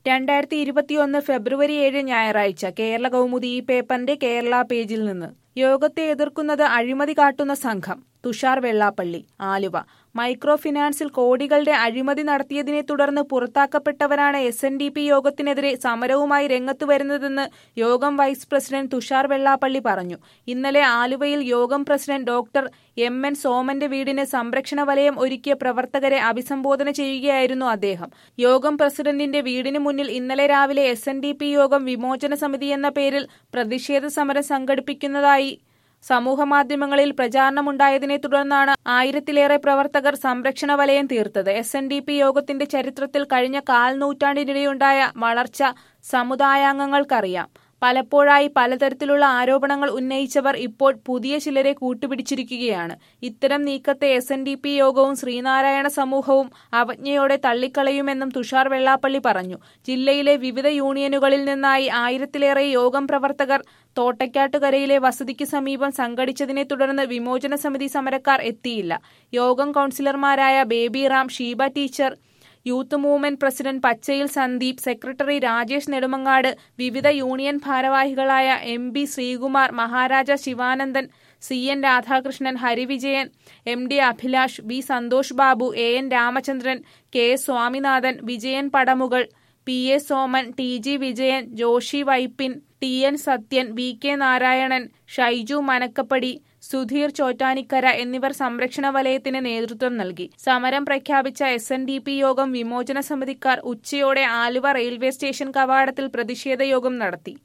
രണ്ടായിരത്തി ഇരുപത്തിയൊന്ന് ഫെബ്രുവരി ഏഴ് ഞായറാഴ്ച കേരള കൗമുദി ഈ പേപ്പറിന്റെ കേരള പേജിൽ നിന്ന് യോഗത്തെ എതിർക്കുന്നത് അഴിമതി കാട്ടുന്ന സംഘം തുഷാർ വെള്ളാപ്പള്ളി ആലുവ മൈക്രോ ഫിനാൻസിൽ കോടികളുടെ അഴിമതി നടത്തിയതിനെ തുടർന്ന് പുറത്താക്കപ്പെട്ടവരാണ് എസ് എൻ ഡി പി യോഗത്തിനെതിരെ സമരവുമായി രംഗത്തു വരുന്നതെന്ന് യോഗം വൈസ് പ്രസിഡന്റ് തുഷാർ വെള്ളാപ്പള്ളി പറഞ്ഞു ഇന്നലെ ആലുവയിൽ യോഗം പ്രസിഡന്റ് ഡോക്ടർ എം എൻ സോമന്റെ വീടിന് സംരക്ഷണ വലയം ഒരുക്കിയ പ്രവർത്തകരെ അഭിസംബോധന ചെയ്യുകയായിരുന്നു അദ്ദേഹം യോഗം പ്രസിഡന്റിന്റെ വീടിന് മുന്നിൽ ഇന്നലെ രാവിലെ എസ് എൻ ഡി പി യോഗം വിമോചന സമിതി എന്ന പേരിൽ പ്രതിഷേധ സമരം സംഘടിപ്പിക്കുന്നതായി സമൂഹമാധ്യമങ്ങളിൽ പ്രചാരണമുണ്ടായതിനെ തുടർന്നാണ് ആയിരത്തിലേറെ പ്രവർത്തകർ സംരക്ഷണ വലയം തീർത്തത് എസ് എൻ ഡി പി യോഗത്തിന്റെ ചരിത്രത്തിൽ കഴിഞ്ഞ കാൽ നൂറ്റാണ്ടിനിടെയുണ്ടായ വളർച്ച സമുദായാംഗങ്ങൾക്കറിയാം പലപ്പോഴായി പലതരത്തിലുള്ള ആരോപണങ്ങൾ ഉന്നയിച്ചവർ ഇപ്പോൾ പുതിയ ചിലരെ കൂട്ടുപിടിച്ചിരിക്കുകയാണ് ഇത്തരം നീക്കത്തെ എസ് എൻ ഡി പി യോഗവും ശ്രീനാരായണ സമൂഹവും അവജ്ഞയോടെ തള്ളിക്കളയുമെന്നും തുഷാർ വെള്ളാപ്പള്ളി പറഞ്ഞു ജില്ലയിലെ വിവിധ യൂണിയനുകളിൽ നിന്നായി ആയിരത്തിലേറെ യോഗം പ്രവർത്തകർ തോട്ടയ്ക്കാട്ടുകരയിലെ വസതിക്ക് സമീപം സംഘടിച്ചതിനെ തുടർന്ന് വിമോചന സമിതി സമരക്കാർ എത്തിയില്ല യോഗം കൌൺസിലർമാരായ Baby Ram Sheeba teacher youth movement president Pachayil Sandeep secretary Rajesh Nedumangad വിവിധ യൂണിയൻ ഭാരവാഹികളായ M B Sreekumar Maharaja Sivanandan C N Radhakrishnan Harivijayan M D Abhilash V Santhosh Babu A N Ramachandran K S Swaminathan Vijayan Padamukal P A Soman T G Vijayan Joshi Vypin T N Sathyan V K Narayanan Shaiju Manakkappady Sudheer Chottanikkara എന്നിവർ സംരക്ഷണ വലയത്തിന് നേതൃത്വം നൽകി സമരം പ്രഖ്യാപിച്ച എസ് എൻ ഡി പി യോഗം വിമോചന സമിതിക്കാർ ഉച്ചയോടെ ആലുവ റെയിൽവേ സ്റ്റേഷൻ കവാടത്തിൽ പ്രതിഷേധ യോഗം നടത്തി